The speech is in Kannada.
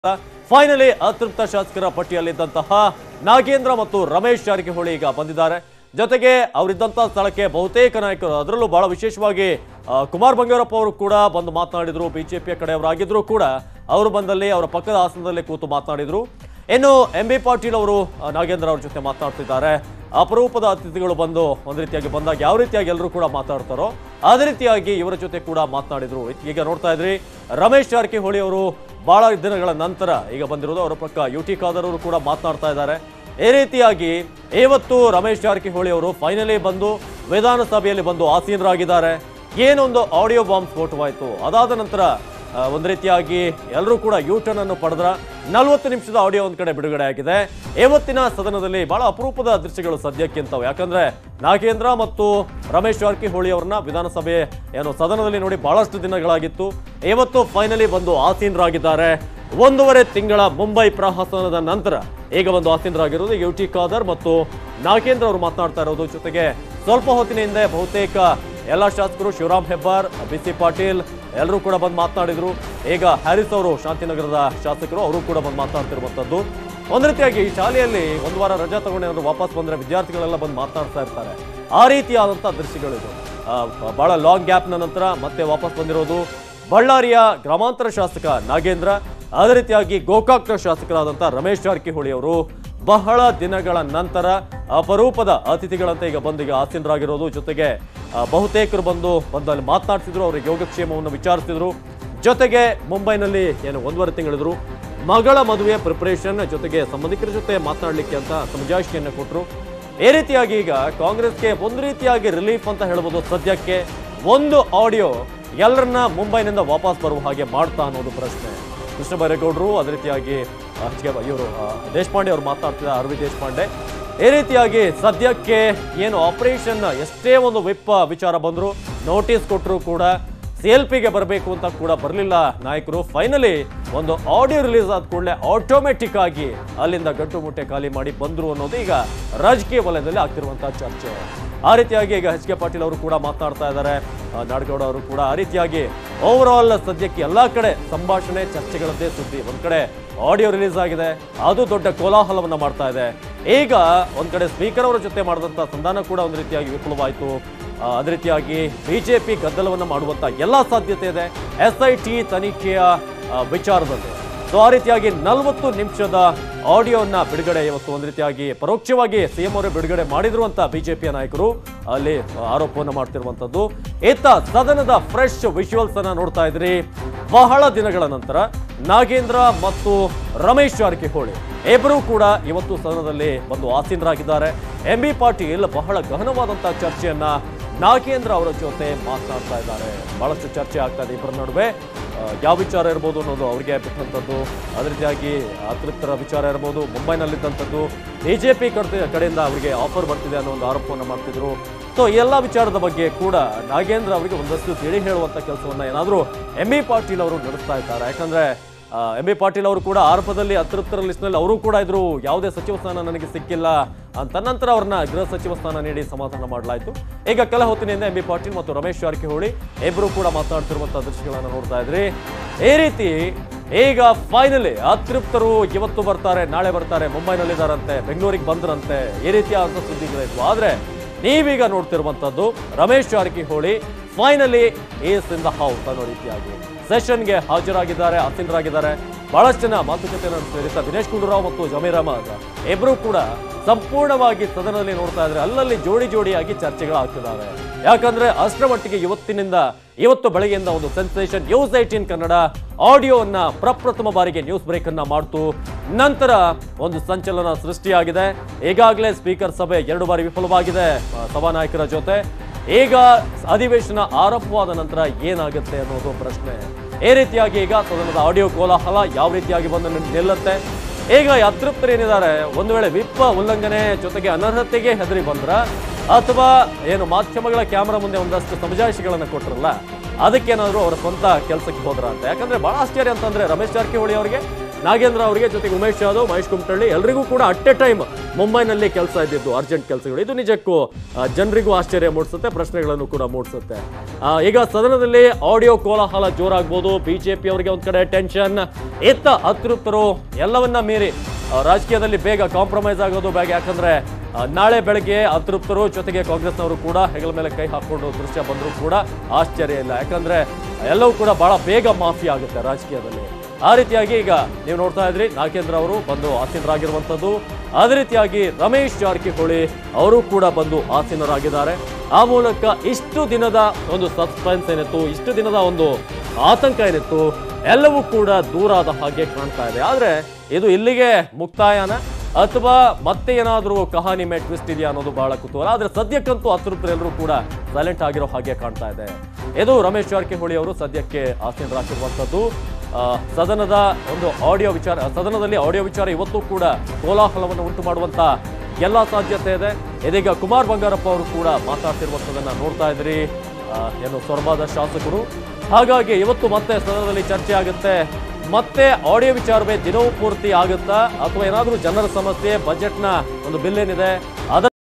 ಫೈನಲಿ ಅತೃಪ್ತ ಶಾಸಕರ ಪಟ್ಟಿಯಲ್ಲಿದ್ದಂತಹ ನಾಗೇಂದ್ರ ಮತ್ತು ರಮೇಶ್ ಜಾರಕಿಹೊಳಿ ಈಗ ಬಂದಿದ್ದಾರೆ ಜೊತೆಗೆ ಅವರಿದ್ದಂಥ ಸ್ಥಳಕ್ಕೆ ಬಹುತೇಕ ನಾಯಕರು ಅದರಲ್ಲೂ ಬಹಳ ವಿಶೇಷವಾಗಿ ಆ, ಕುಮಾರ್ ಬಂಗಾರಪ್ಪ ಅವರು ಕೂಡ ಬಂದು ಮಾತನಾಡಿದ್ರು ಬಿಜೆಪಿಯ ಕಡೆಯವರಾಗಿದ್ರು ಕೂಡ ಅವರು ಬಂದಲ್ಲಿ ಅವರ ಪಕ್ಕದ ಆಸನದಲ್ಲಿ ಕೂತು ಮಾತನಾಡಿದ್ರು ಇನ್ನು ಎಂ ಬಿ ಪಾಟೀಲ್ ಅವರು ಆ, ನಾಗೇಂದ್ರ ಅವ್ರ ಜೊತೆ ಮಾತನಾಡ್ತಿದ್ದಾರೆ ಅಪರೂಪದ ಅತಿಥಿಗಳು ಬಂದು ಒಂದು ರೀತಿಯಾಗಿ ಬಂದಾಗ ಯಾವ ರೀತಿಯಾಗಿ ಎಲ್ಲರೂ ಕೂಡ ಮಾತಾಡ್ತಾರೋ ಅದೇ ರೀತಿಯಾಗಿ ಇವರ ಜೊತೆ ಕೂಡ ಮಾತನಾಡಿದ್ರು ಈಗ ನೋಡ್ತಾ ಇದ್ರಿ ರಮೇಶ್ ಜಾರಕಿಹೊಳಿ ಅವರು ಬಹಳ ದಿನಗಳ ನಂತರ ಈಗ ಬಂದಿರೋದು ಅವರ ಪಕ್ಕ ಯು ಟಿ ಖಾದರ್ ಅವರು ಕೂಡ ಮಾತನಾಡ್ತಾ ಇದ್ದಾರೆ ಈ ರೀತಿಯಾಗಿ ಇವತ್ತು ರಮೇಶ್ ಜಾರಕಿಹೊಳಿ ಅವರು ಫೈನಲಿ ಬಂದು ವಿಧಾನಸಭೆಯಲ್ಲಿ ಬಂದು ಆಸೀನರಾಗಿದ್ದಾರೆ ಏನೊಂದು ಆಡಿಯೋ ಬಾಂಬ್ ಸ್ಫೋಟವಾಯಿತು ಅದಾದ ನಂತರ ಆ, ಒಂದು ರೀತಿಯಾಗಿ ಎಲ್ಲರೂ ಕೂಡ ಯೂ ಟರ್ನ್ ಅನ್ನು ಪಡೆದ್ರ ನಲವತ್ತು ನಿಮಿಷದ ಆಡಿಯೋ ಒಂದ್ ಕಡೆ ಬಿಡುಗಡೆ ಆಗಿದೆ ಇವತ್ತಿನ ಸದನದಲ್ಲಿ ಬಹಳ ಅಪರೂಪದ ದೃಶ್ಯಗಳು ಸದ್ಯಕ್ಕಿಂತವು ಯಾಕಂದ್ರೆ ನಾಗೇಂದ್ರ ಮತ್ತು ರಮೇಶ್ ಜಾರಕಿಹೊಳಿ ಅವರನ್ನ ವಿಧಾನಸಭೆ ಏನು ಸದನದಲ್ಲಿ ನೋಡಿ ಬಹಳಷ್ಟು ದಿನಗಳಾಗಿತ್ತು ಇವತ್ತು ಫೈನಲಿ ಬಂದು ಆಸೀನರಾಗಿದ್ದಾರೆ ಒಂದೂವರೆ ತಿಂಗಳ ಮುಂಬೈ ಪ್ರಹಸನದ ನಂತರ ಈಗ ಒಂದು ಆಸೀನರಾಗಿರೋದು ಯು ಟಿ ಖಾದರ್ ಮತ್ತು ನಾಗೇಂದ್ರ ಅವರು ಮಾತನಾಡ್ತಾ ಇರೋದು ಜೊತೆಗೆ ಸ್ವಲ್ಪ ಹೊತ್ತಿನ ಹಿಂದೆ ಬಹುತೇಕ ಎಲ್ಲ ಶಾಸಕರು ಶಿವರಾಮ್ ಹೆಬ್ಬಾರ್ ಬಿ ಸಿ ಪಾಟೀಲ್ ಎಲ್ಲರೂ ಕೂಡ ಬಂದು ಮಾತನಾಡಿದ್ರು ಈಗ ಹ್ಯಾರಿಸ್ ಅವರು ಶಾಂತಿನಗರದ ಶಾಸಕರು ಅವರು ಕೂಡ ಬಂದು ಮಾತನಾಡ್ತಿರುವಂಥದ್ದು ಒಂದು ರೀತಿಯಾಗಿ ಈ ಶಾಲೆಯಲ್ಲಿ ಒಂದು ವಾರ ರಜಾ ತಗೊಂಡೇನಾದ್ರು ವಾಪಸ್ ಬಂದ್ರೆ ವಿದ್ಯಾರ್ಥಿಗಳೆಲ್ಲ ಬಂದು ಮಾತನಾಡ್ತಾ ಇರ್ತಾರೆ ಆ ರೀತಿಯಾದಂಥ ದೃಶ್ಯಗಳಿದು ಆ, ಬಹಳ ಲಾಂಗ್ ಗ್ಯಾಪ್ನ ನಂತರ ಮತ್ತೆ ವಾಪಸ್ ಬಂದಿರೋದು ಬಳ್ಳಾರಿಯ ಗ್ರಾಮಾಂತರ ಶಾಸಕ ನಾಗೇಂದ್ರ ಅದೇ ರೀತಿಯಾಗಿ ಗೋಕಾಕ್ನ ಶಾಸಕರಾದಂಥ ರಮೇಶ್ ಜಾರಕಿಹೊಳಿ ಅವರು ಬಹಳ ದಿನಗಳ ನಂತರ ಅಪರೂಪದ ಅತಿಥಿಗಳಂತೆ ಈಗ ಬಂದು ಈಗ ಆಸೀನರಾಗಿರೋದು ಜೊತೆಗೆ ಆ, ಬಹುತೇಕರು ಬಂದು ಬಂದು ಅಲ್ಲಿ ಮಾತನಾಡ್ತಿದ್ರು ಅವರಿಗೆ ಯೋಗಕ್ಷೇಮವನ್ನು ವಿಚಾರಿಸಿದ್ರು ಜೊತೆಗೆ ಮುಂಬೈನಲ್ಲಿ ಏನು ಒಂದೂವರೆ ತಿಂಗಳಿದ್ರು ಮಗಳ ಮದುವೆ ಪ್ರಿಪರೇಷನ್ ಜೊತೆಗೆ ಸಂಬಂಧಿಕರ ಜೊತೆ ಮಾತನಾಡಲಿಕ್ಕೆ ಅಂತ ಸಮಜಾಯಿಷಿಯನ್ನು ಕೊಟ್ಟರು ಈ ರೀತಿಯಾಗಿ ಈಗ ಕಾಂಗ್ರೆಸ್ಗೆ ಒಂದು ರೀತಿಯಾಗಿ ರಿಲೀಫ್ ಅಂತ ಹೇಳ್ಬೋದು ಸದ್ಯಕ್ಕೆ ಒಂದು ಆಡಿಯೋ ಎಲ್ಲರನ್ನ ಮುಂಬೈನಿಂದ ವಾಪಸ್ ಬರುವ ಹಾಗೆ ಮಾಡ್ತಾ ಅನ್ನೋದು ಪ್ರಶ್ನೆ ಕೃಷ್ಣ ಬೈರೇಗೌಡರು ಅದೇ ರೀತಿಯಾಗಿ ಇವರು ದೇಶಪಾಂಡೆ ಅವರು ಮಾತನಾಡ್ತಿದ್ದಾರೆ ಅರವಿಂದ್ ದೇಶಪಾಂಡೆ ಈ ರೀತಿಯಾಗಿ ಸದ್ಯಕ್ಕೆ ಏನು ಆಪರೇಷನ್ ಎಷ್ಟೇ ಒಂದು ವಿಪ್ ವಿಚಾರ ಬಂದ್ರು ನೋಟಿಸ್ ಕೊಟ್ಟರು ಕೂಡ ಪಿಗೆ ಬರಬೇಕು ಅಂತ ಕೂಡ ಬರಲಿಲ್ಲ ನಾಯಕರು ಫೈನಲಿ ಒಂದು ಆಡಿಯೋ ರಿಲೀಸ್ ಆದ ಕೂಡಲೇ ಆಟೋಮೆಟಿಕ್ ಆಗಿ ಅಲ್ಲಿಂದ ಗಂಟು ಮುಟ್ಟೆ ಖಾಲಿ ಮಾಡಿ ಬಂದ್ರು ಅನ್ನೋದು ಈಗ ರಾಜಕೀಯ ವಲಯದಲ್ಲಿ ಆಗ್ತಿರುವಂತಹ ಚರ್ಚೆ ಆ ರೀತಿಯಾಗಿ ಈಗ ಎಚ್ ಕೆ ಪಾಟೀಲ್ ಅವರು ಕೂಡ ಮಾತನಾಡ್ತಾ ಇದ್ದಾರೆ ಆ, ನಾಡಗೌಡ ಅವರು ಕೂಡ ಆ ರೀತಿಯಾಗಿ ಓವರ್ ಆಲ್ ಸದ್ಯಕ್ಕೆ ಎಲ್ಲಾ ಕಡೆ ಸಂಭಾಷಣೆ ಚರ್ಚೆಗಳದ್ದೇ ಸುದ್ದಿ ಒಂದ್ ಕಡೆ ಆಡಿಯೋ ರಿಲೀಸ್ ಆಗಿದೆ ಅದು ದೊಡ್ಡ ಕೋಲಾಹಲವನ್ನ ಮಾಡ್ತಾ ಇದೆ ಈಗ ಒಂದ್ ಕಡೆ ಸ್ಪೀಕರ್ ಅವರ ಜೊತೆ ಮಾಡಿದಂತ ಸಂಧಾನ ಕೂಡ ಒಂದು ರೀತಿಯಾಗಿ ವಿಫಲವಾಯಿತು ಆ, ಅದೇ ರೀತಿಯಾಗಿ ಬಿಜೆಪಿ ಗದ್ದಲವನ್ನು ಮಾಡುವಂತ ಎಲ್ಲ ಸಾಧ್ಯತೆ ಇದೆ ಎಸ್ ಐ ಟಿ ತನಿಖೆಯ ಆ, ವಿಚಾರದಲ್ಲಿ ಸೊ ಆ ರೀತಿಯಾಗಿ ನಲವತ್ತು ನಿಮಿಷದ ಆಡಿಯೋನ ಬಿಡುಗಡೆ ಇವತ್ತು ಒಂದು ರೀತಿಯಾಗಿ ಪರೋಕ್ಷವಾಗಿ ಸಿಎಂ ಅವರೇ ಬಿಡುಗಡೆ ಮಾಡಿದ್ರು ಅಂತ ಬಿಜೆಪಿಯ ನಾಯಕರು ಅಲ್ಲಿ ಆರೋಪವನ್ನು ಮಾಡ್ತಿರುವಂತದ್ದು ಇತ್ತ ಸದನದ ಫ್ರೆಶ್ ವಿಜುವಲ್ಸ್ ಅನ್ನ ನೋಡ್ತಾ ಇದ್ರಿ ಬಹಳ ದಿನಗಳ ನಂತರ ನಾಗೇಂದ್ರ ಮತ್ತು ರಮೇಶ್ ಜಾರಕಿಹೊಳಿ ಇಬ್ಬರೂ ಕೂಡ ಇವತ್ತು ಸದನದಲ್ಲಿ ಬಂದು ಆಸೀನರಾಗಿದ್ದಾರೆ ಎಂ ಬಿ ಪಾಟೀಲ್ ಬಹಳ ಗಹನವಾದಂತಹ ಚರ್ಚೆಯನ್ನ ನಾಗೇಂದ್ರ ಅವರ ಜೊತೆ ಮಾತನಾಡ್ತಾ ಇದ್ದಾರೆ ಬಹಳಷ್ಟು ಚರ್ಚೆ ಆಗ್ತಾ ಇದೆ ಇಬ್ಬರ ನಡುವೆ ಆ, ಯಾವ ವಿಚಾರ ಇರ್ಬೋದು ಅನ್ನೋದು ಅವರಿಗೆ ಬಿಟ್ಟಂಥದ್ದು ಅದೇ ರೀತಿಯಾಗಿ ಅತೃಪ್ತರ ವಿಚಾರ ಇರ್ಬೋದು ಮುಂಬೈನಲ್ಲಿದ್ದಂಥದ್ದು ಬಿಜೆಪಿ ಕಡೆಯಿಂದ ಅವರಿಗೆ ಆಫರ್ ಬರ್ತಿದೆ ಅನ್ನೋ ಒಂದು ಆರೋಪವನ್ನು ಮಾಡ್ತಿದ್ರು ಸೊ ಎಲ್ಲ ವಿಚಾರದ ಬಗ್ಗೆ ಕೂಡ ನಾಗೇಂದ್ರ ಅವರಿಗೆ ಒಂದಷ್ಟು ತಿಳಿ ಹೇಳುವಂತ ಕೆಲಸವನ್ನ ಏನಾದರೂ ಎಂ ಬಿ ಪಾಟೀಲ್ ಅವರು ನಡೆಸ್ತಾ ಇದ್ದಾರೆ ಯಾಕಂದ್ರೆ ಎಂ ಬಿ ಪಾಟೀಲ್ ಅವರು ಕೂಡ ಆರೋಪದಲ್ಲಿ ಅತೃಪ್ತರ ಲಿಸ್ಟ್ನಲ್ಲಿ ಅವರು ಕೂಡ ಇದ್ರು ಯಾವುದೇ ಸಚಿವ ಸ್ಥಾನ ನನಗೆ ಸಿಕ್ಕಿಲ್ಲ ಅಂತ ನಂತರ ಅವ್ರನ್ನ ಗೃಹ ಸಚಿವ ಸ್ಥಾನ ನೀಡಿ ಸಮಾಧಾನ ಮಾಡಲಾಯಿತು ಈಗ ಕೆಲ ಹೊತ್ತಿನಿಂದ ಎಂ ಬಿ ಪಾಟೀಲ್ ಮತ್ತು ರಮೇಶ್ ಜಾರಕಿಹೊಳಿ ಇಬ್ಬರು ಕೂಡ ಮಾತನಾಡ್ತಿರುವಂತಹ ದೃಶ್ಯಗಳನ್ನು ನೋಡ್ತಾ ಇದ್ರಿ ಈ ರೀತಿ ಈಗ ಫೈನಲಿ ಅತೃಪ್ತರು ಇವತ್ತು ಬರ್ತಾರೆ ನಾಳೆ ಬರ್ತಾರೆ ಮುಂಬೈನಲ್ಲಿದ್ದಾರಂತೆ ಬೆಂಗಳೂರಿಗೆ ಬಂದ್ರಂತೆ ಈ ರೀತಿಯಾದಂಥ ಸುದ್ದಿಗಳಿದ್ವು ಆದ್ರೆ ನೀವೀಗ ನೋಡ್ತಿರುವಂತದ್ದು Ramesh Jarkiholi finally ace in the house ಅನ್ನೋ ರೀತಿಯಾಗಿ ಸೆಷನ್ಗೆ ಹಾಜರಾಗಿದ್ದಾರೆ ಆಸೀನರಾಗಿದ್ದಾರೆ ಬಹಳಷ್ಟು ಜನ ಮಾತುಕತೆ ನಡೆಸಿದ ದಿನೇಶ್ ಗುಂಡೂರಾವ್ ಮತ್ತು ಜಮೀರ್ ಅಹಮದ್ ಇಬ್ಬರು ಕೂಡ ಸಂಪೂರ್ಣವಾಗಿ ಸದನದಲ್ಲಿ ನೋಡ್ತಾ ಇದ್ರೆ ಅಲ್ಲಲ್ಲಿ ಜೋಡಿ ಜೋಡಿಯಾಗಿ ಚರ್ಚೆಗಳಾಗ್ತಿದ್ದಾವೆ ಯಾಕಂದ್ರೆ ಅಷ್ಟರ ಮಟ್ಟಿಗೆ ಇವತ್ತಿನಿಂದ ಇವತ್ತು ಬೆಳಗ್ಗೆಯಿಂದ ಒಂದು ಸೆನ್ಸೇಷನ್ ನ್ಯೂಸ್ ಏಟೀನ್ ಕನ್ನಡ ಆಡಿಯೋವನ್ನ ಪ್ರಪ್ರಥಮ ಬಾರಿಗೆ ನ್ಯೂಸ್ ಬ್ರೇಕ್ ಅನ್ನ ಮಾಡ್ತು ನಂತರ ಒಂದು ಸಂಚಲನ ಸೃಷ್ಟಿಯಾಗಿದೆ ಈಗಾಗಲೇ ಸ್ಪೀಕರ್ ಸಭೆ ಎರಡು ಬಾರಿ ವಿಫಲವಾಗಿದೆ ಆ, ಸಭಾನಾಯಕರ ಜೊತೆ ಈಗ ಅಧಿವೇಶನ ಆರಂಭವಾದ ನಂತರ ಏನಾಗುತ್ತೆ ಅನ್ನೋದು ಪ್ರಶ್ನೆ ಈ ರೀತಿಯಾಗಿ ಈಗ ಸದನದ ಆಡಿಯೋ ಕೋಲಾಹಲ ಯಾವ ರೀತಿಯಾಗಿ ಬಂದು ನಿಲ್- ನಿಲ್ಲುತ್ತೆ ಈಗ ಈ ಅತೃಪ್ತರು ಏನಿದ್ದಾರೆ ಒಂದು ವೇಳೆ ವಿಪ್ ಉಲ್ಲಂಘನೆ ಜೊತೆಗೆ ಅನರ್ಹತೆಗೆ ಹೆದರಿ ಬಂದ್ರ ಅಥವಾ ಏನು ಮಾಧ್ಯಮಗಳ ಕ್ಯಾಮರಾ ಮುಂದೆ ಒಂದಷ್ಟು ಸಮಜಾಯಿಷಿಗಳನ್ನ ಕೊಟ್ರಲ್ಲ ಅದಕ್ಕೇನಾದ್ರು ಅವರ ಸ್ವಂತ ಕೆಲಸಕ್ಕೆ ಹೋದ್ರ ಅಂತ ಯಾಕಂದ್ರೆ ಬಹಳ ಆಶ್ಚರ್ಯ ಅಂತಂದ್ರೆ ರಮೇಶ್ ಜಾರಕಿಹೊಳಿ ಅವರಿಗೆ ನಾಗೇಂದ್ರ ಅವರಿಗೆ ಜೊತೆಗೆ ಉಮೇಶ್ ಯಾದವ್ ಮಹೇಶ್ ಕುಮಟಳ್ಳಿ ಎಲ್ರಿಗೂ ಕೂಡ ಅಟ್ ಎ ಟೈಮ್ ಮುಂಬೈನಲ್ಲಿ ಕೆಲಸ ಇದ್ದಿದ್ದು ಅರ್ಜೆಂಟ್ ಕೆಲಸಗಳು ಇದು ನಿಜಕ್ಕೂ ಆ, ಜನರಿಗೂ ಆಶ್ಚರ್ಯ ಮೂಡಿಸುತ್ತೆ ಪ್ರಶ್ನೆಗಳನ್ನು ಕೂಡ ಮೂಡಿಸುತ್ತೆ ಆ, ಈಗ ಸದನದಲ್ಲಿ ಆಡಿಯೋ ಕೋಲಾಹಲ ಜೋರಾಗ್ಬೋದು ಬಿಜೆಪಿ ಅವರಿಗೆ ಒಂದ್ ಕಡೆ ಟೆನ್ಷನ್ ಎತ್ತ ಅತೃಪ್ತರು ಎಲ್ಲವನ್ನ ಮೀರಿ ಆ, ರಾಜಕೀಯದಲ್ಲಿ ಬೇಗ ಕಾಂಪ್ರಮೈಸ್ ಆಗೋದು ಬೇಗ ಯಾಕಂದ್ರೆ ಆ, ನಾಳೆ ಬೆಳಗ್ಗೆ ಅತೃಪ್ತರು ಜೊತೆಗೆ ಕಾಂಗ್ರೆಸ್ನವರು ಕೂಡ ಹೆಗಲ ಮೇಲೆ ಕೈ ಹಾಕೊಂಡು ದೃಶ್ಯ ಬಂದರೂ ಕೂಡ ಆಶ್ಚರ್ಯ ಇಲ್ಲ ಯಾಕಂದ್ರೆ ಎಲ್ಲವೂ ಕೂಡ ಬಹಳ ಬೇಗ ಮಾಫಿ ಆಗುತ್ತೆ ರಾಜಕೀಯದಲ್ಲಿ ಆ ರೀತಿಯಾಗಿ ಈಗ ನೀವು ನೋಡ್ತಾ ಇದ್ರಿ ನಾಗೇಂದ್ರ ಅವರು ಬಂದು ಆಸೀನರಾಗಿರುವಂಥದ್ದು ಅದೇ ರೀತಿಯಾಗಿ ರಮೇಶ್ ಜಾರಕಿಹೊಳಿ ಅವರು ಕೂಡ ಬಂದು ಆಸೀನರಾಗಿದ್ದಾರೆ ಆ ಮೂಲಕ ಇಷ್ಟು ದಿನದ ಒಂದು ಸಸ್ಪೆನ್ಸ್ ಏನಿತ್ತು ಇಷ್ಟು ದಿನದ ಒಂದು ಆತಂಕ ಏನಿತ್ತು ಎಲ್ಲವೂ ಕೂಡ ದೂರ ಆದ ಹಾಗೆ ಕಾಣ್ತಾ ಇದೆ ಆದ್ರೆ ಇದು ಇಲ್ಲಿಗೆ ಮುಕ್ತಾಯನ ಅಥವಾ ಮತ್ತೆ ಏನಾದರೂ ಕಹಾನಿ ಮೇಲೆ ಟ್ವಿಸ್ಟ್ ಇದೆಯಾ ಅನ್ನೋದು ಬಹಳ ಕುತೂಹಲ ಆದ್ರೆ ಸದ್ಯಕ್ಕಂತೂ ಅತೃಪ್ತರೆಲ್ಲರೂ ಕೂಡ ಸೈಲೆಂಟ್ ಆಗಿರೋ ಹಾಗೆ ಕಾಣ್ತಾ ಇದೆ ಇದು ರಮೇಶ್ ಜಾರಕಿಹೊಳಿ ಅವರು ಸದ್ಯಕ್ಕೆ ಆಸೀನರಾಗಿರುವಂಥದ್ದು ಆ, ಸದನದ ಒಂದು ಆಡಿಯೋ ವಿಚಾರ ಸದನದಲ್ಲಿ ಆಡಿಯೋ ವಿಚಾರ ಇವತ್ತು ಕೂಡ ಕೋಲಾಹಲವನ್ನು ಉಂಟು ಮಾಡುವಂತ ಎಲ್ಲ ಸಾಧ್ಯತೆ ಇದೆ ಇದೀಗ ಕುಮಾರ್ ಬಂಗಾರಪ್ಪ ಅವರು ಕೂಡ ಮಾತಾಡ್ತಿರುವಂಥದ್ದನ್ನ ನೋಡ್ತಾ ಇದ್ರಿ ಆ, ಏನು ಸೊರಬಾದ ಶಾಸಕರು ಹಾಗಾಗಿ ಇವತ್ತು ಮತ್ತೆ ಸದನದಲ್ಲಿ ಚರ್ಚೆ ಆಗುತ್ತೆ ಮತ್ತೆ ಆಡಿಯೋ ವಿಚಾರವೇ ದಿನವೂ ಪೂರ್ತಿ ಆಗುತ್ತಾ ಅಥವಾ ಏನಾದರೂ ಜನರ ಸಮಸ್ಯೆ ಬಜೆಟ್ನ ಒಂದು ಬಿಲ್ ಏನಿದೆ ಅದರ